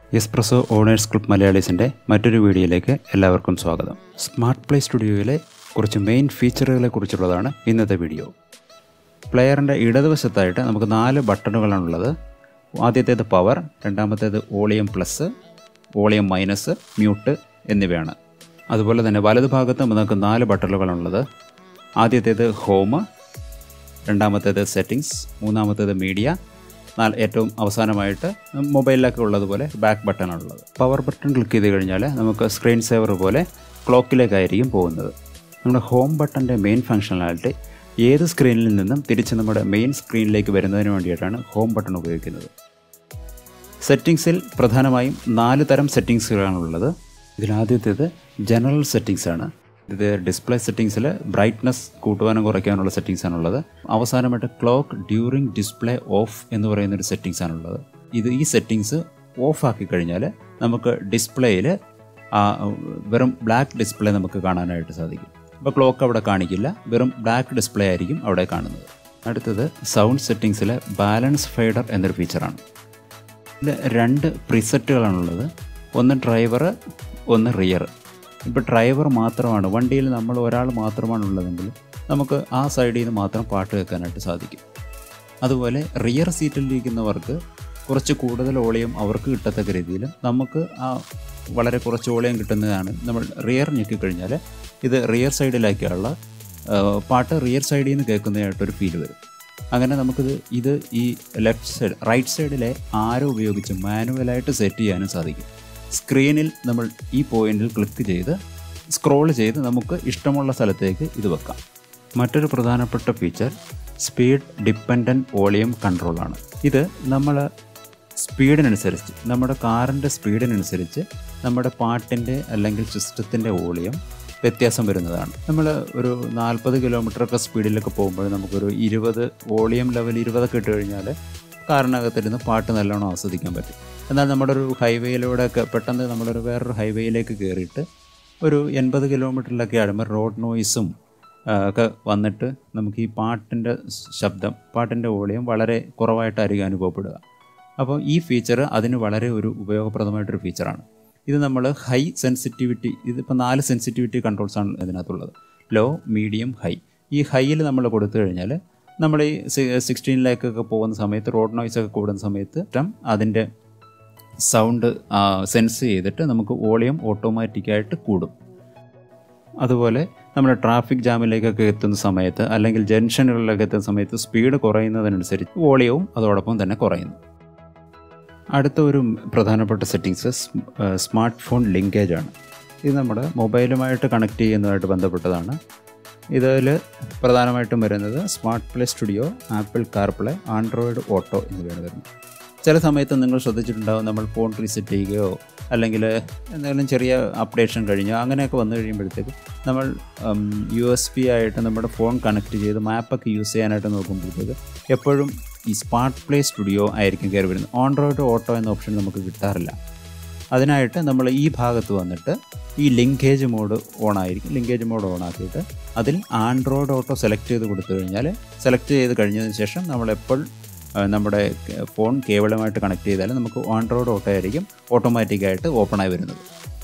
espresso owners club മലയാളീസിൻ്റെ മറ്റൊരു വീഡിയോയിലേക്ക് എല്ലാവർക്കും സ്വാഗതം സ്മാർട്ട് പ്ലേ സ്റ്റുഡിയോയിലെ കുറച്ച് മെയിൻ ഫീച്ചറുകളെ കുറിച്ചുള്ളതാണ് ഇന്നത്തെ വീഡിയോ പ്ലെയറിൻ്റെ ഇടതുവശത്തായിട്ട് നമുക്ക് നാല് ബട്ടണുകളാണുള്ളത് ആദ്യത്തേത് പവർ രണ്ടാമത്തേത് volume plus volume minus mute എന്നിവയാണ് അതുപോലെ തന്നെ വലതുഭാഗത്ത് നമുക്ക് നാല് ബട്ടണുകളാണുള്ളത് ആദ്യത്തേത് ഹോം രണ്ടാമത്തേത് സെറ്റിങ്സ് മൂന്നാമത്തേത് മീഡിയ നാല് ഏറ്റവും അവസാനമായിട്ട് മൊബൈലിലൊക്കെ ഉള്ളതുപോലെ ബാക്ക് ബട്ടണാണുള്ളത് പവർ ബട്ടൺ ക്ലിക്ക് ചെയ്ത് കഴിഞ്ഞാൽ നമുക്ക് സ്ക്രീൻ സേവർ പോലെ ക്ലോക്കിലേക്കായിരിക്കും പോകുന്നത് നമ്മുടെ ഹോം ബട്ടൻ്റെ മെയിൻ ഫങ്ഷണാലിറ്റി ഏത് സ്ക്രീനിൽ നിന്നും തിരിച്ച് നമ്മുടെ മെയിൻ സ്ക്രീനിലേക്ക് വരുന്നതിന് വേണ്ടിയിട്ടാണ് ഹോം ബട്ടൺ ഉപയോഗിക്കുന്നത് സെറ്റിങ്സിൽ പ്രധാനമായും നാല് തരം സെറ്റിങ്സുകളാണുള്ളത് ഇതിലാദ്യത്തേത് ജനറൽ സെറ്റിങ്സ് ആണ് ഇത് ഡിസ്പ്ലേ സെറ്റിങ്സിൽ ബ്രൈറ്റ്നസ് കൂട്ടുവാനും കുറയ്ക്കാനുള്ള സെറ്റിങ്സ് ആണുള്ളത് അവസാനമായിട്ട് ക്ലോക്ക് ഡ്യൂറിങ് ഡിസ്പ്ലേ ഓഫ് എന്ന് പറയുന്ന ഒരു സെറ്റിങ്സ് ആണുള്ളത് ഇത് ഈ സെറ്റിങ്സ് ഓഫ് ആക്കി കഴിഞ്ഞാൽ നമുക്ക് ഡിസ്പ്ലേയിൽ വെറും ബ്ലാക്ക് ഡിസ്പ്ലേ നമുക്ക് കാണാനായിട്ട് സാധിക്കും അപ്പോൾ ക്ലോക്ക് അവിടെ കാണിക്കില്ല വെറും ബ്ലാക്ക് ഡിസ്പ്ലേ ആയിരിക്കും അവിടെ കാണുന്നത് അടുത്തത് സൗണ്ട് സെറ്റിങ്സിലെ ബാലൻസ് ഫൈഡർ എന്നൊരു ഫീച്ചറാണ് ഇതിൽ രണ്ട് പ്രിസെറ്റുകളാണുള്ളത് ഒന്ന് ഡ്രൈവർ ഒന്ന് റിയർ ഇപ്പോൾ ഡ്രൈവർ മാത്രമാണ് വണ്ടിയിൽ നമ്മൾ ഒരാൾ മാത്രമാണ് ഉള്ളതെങ്കിൽ നമുക്ക് ആ സൈഡിൽ നിന്ന് മാത്രം പാട്ട് കേൾക്കാനായിട്ട് സാധിക്കും അതുപോലെ റിയർ സീറ്റിലിരിക്കുന്നവർക്ക് കുറച്ച് കൂടുതൽ ഓളിയം അവർക്ക് കിട്ടത്തക്ക രീതിയിൽ നമുക്ക് ആ വളരെ കുറച്ച് ഓളിയം കിട്ടുന്നതാണ് നമ്മൾ റിയർ ഞെക്കിക്കഴിഞ്ഞാൽ ഇത് റിയർ സൈഡിലേക്കുള്ള പാട്ട് റിയർ സൈഡിൽ നിന്ന് കേൾക്കുന്നതായിട്ടൊരു ഫീൽ വരും അങ്ങനെ നമുക്കിത് ഇത് ഈ ലെഫ്റ്റ് സൈഡ് റൈറ്റ് സൈഡിലെ ആരോ ഉപയോഗിച്ച് മാനുവലായിട്ട് സെറ്റ് ചെയ്യാനും സാധിക്കും സ്ക്രീനിൽ നമ്മൾ ഈ പോയിന്റിൽ ക്ലിക്ക് ചെയ്ത് സ്ക്രോൾ ചെയ്ത് നമുക്ക് ഇഷ്ടമുള്ള സ്ഥലത്തേക്ക് ഇത് വെക്കാം മറ്റൊരു പ്രധാനപ്പെട്ട ഫീച്ചർ സ്പീഡ് ഡിപ്പെൻഡൻറ്റ് വോളിയം കൺട്രോളാണ് ഇത് നമ്മൾ സ്പീഡിനനുസരിച്ച് നമ്മുടെ കാറിൻ്റെ സ്പീഡിനനുസരിച്ച് നമ്മുടെ പാട്ടിൻ്റെ അല്ലെങ്കിൽ സിസ്റ്റത്തിൻ്റെ വോളിയം വ്യത്യാസം വരുന്നതാണ് നമ്മൾ ഒരു നാൽപ്പത് കിലോമീറ്ററൊക്കെ സ്പീഡിലൊക്കെ പോകുമ്പോൾ നമുക്കൊരു ഇരുപത് വോളിയം ലെവൽ ഇരുപതൊക്കെ ഇട്ട് കഴിഞ്ഞാൽ കാറിനകത്തിരുന്ന് പാട്ട് നല്ലോണം ആസ്വദിക്കാൻ പറ്റും എന്നാൽ നമ്മുടെ ഒരു ഹൈവേയിലൂടെ ഒക്കെ പെട്ടെന്ന് നമ്മളൊരു വേറൊരു ഹൈവേയിലേക്ക് കയറിയിട്ട് ഒരു എൺപത് കിലോമീറ്ററിലൊക്കെ ആടുമ്പോൾ റോഡ് നോയ്സും ഒക്കെ വന്നിട്ട് നമുക്ക് ഈ പാട്ടിൻ്റെ ശബ്ദം പാട്ടിൻ്റെ വോളിയം വളരെ കുറവായിട്ടായിരിക്കും അനുഭവപ്പെടുക അപ്പോൾ ഈ ഫീച്ചർ അതിന് വളരെ ഒരു ഉപയോഗപ്രദമായിട്ടൊരു ഫീച്ചറാണ് ഇത് നമ്മൾ ഹൈ സെൻസിറ്റിവിറ്റി ഇതിപ്പോൾ നാല് സെൻസിറ്റിവിറ്റി കൺട്രോൾസാണ് ഇതിനകത്തുള്ളത് ലോ മീഡിയം ഹൈ ഈ ഹൈയിൽ നമ്മൾ കൊടുത്തു കഴിഞ്ഞാൽ നമ്മൾ ഈ സിക്സ്റ്റീനിലേക്കൊക്കെ പോകുന്ന സമയത്ത് റോഡ് നോയ്സ് ഒക്കെ കൂടുന്ന സമയത്ത് അതിൻ്റെ സൗണ്ട് സെൻസ് ചെയ്തിട്ട് നമുക്ക് വോളിയം ഓട്ടോമാറ്റിക്കായിട്ട് കൂടും അതുപോലെ നമ്മൾ ട്രാഫിക് ജാമിലേക്കൊക്കെ എത്തുന്ന സമയത്ത് അല്ലെങ്കിൽ ജംഗ്ഷനുകളിലൊക്കെ എത്തുന്ന സമയത്ത് സ്പീഡ് കുറയുന്നതിനനുസരിച്ച് വോളിയവും അതോടൊപ്പം തന്നെ കുറയുന്നു അടുത്ത ഒരു പ്രധാനപ്പെട്ട സെറ്റിങ്സ് സ്മാർട്ട് ഫോൺ ലിങ്കേജ് ആണ് ഇത് നമ്മുടെ മൊബൈലുമായിട്ട് കണക്ട് ചെയ്യുന്നതായിട്ട് ബന്ധപ്പെട്ടതാണ് ഇതിൽ പ്രധാനമായിട്ടും വരുന്നത് smart play studio Apple CarPlay Android auto എന്നിവയാണ് വരുന്നത് ചില സമയത്ത് നിങ്ങൾ ശ്രദ്ധിച്ചിട്ടുണ്ടാവും നമ്മൾ ഫോൺ റീസെറ്റ് ചെയ്യുകയോ അല്ലെങ്കിൽ എന്തെങ്കിലും ചെറിയ അപ്ഡേഷൻ കഴിഞ്ഞോ അങ്ങനെയൊക്കെ വന്നു കഴിയുമ്പോഴത്തേക്ക് നമ്മൾ യു എസ് പി ആയിട്ട് നമ്മുടെ ഫോൺ കണക്ട് ചെയ്ത് മാപ്പൊക്കെ യൂസ് ചെയ്യാനായിട്ട് നോക്കുമ്പോഴത്തേക്ക് എപ്പോഴും ഈ സ്മാർട്ട് പ്ലേ സ്റ്റുഡിയോ ആയിരിക്കും കയറി വരുന്നത് ഓൺഡ്രോയിഡ് ഓട്ടോ എന്ന ഓപ്ഷൻ നമുക്ക് കിട്ടാറില്ല അതിനായിട്ട് നമ്മൾ ഈ ഭാഗത്ത് വന്നിട്ട് ഈ ലിങ്കേജ് മോഡ് ഓൺ ആയിരിക്കും ലിങ്കേജ് മോഡ് ഓൺ ആക്കിയിട്ട് അതിൽ ആൻഡ്രോയിഡ് ഓട്ടോ സെലക്ട് ചെയ്ത് കൊടുത്തു കഴിഞ്ഞാൽ സെലക്ട് ചെയ്ത് കഴിഞ്ഞതിന് ശേഷം നമ്മൾ എപ്പോൾ നമ്മുടെ ഫോൺ കേവലമായിട്ട് കണക്ട് ചെയ്താൽ നമുക്ക് ആൻഡ്രോയിഡ് ഓട്ടോ ആയിരിക്കും ഓട്ടോമാറ്റിക്കായിട്ട് ഓപ്പൺ ആയി വരുന്നത്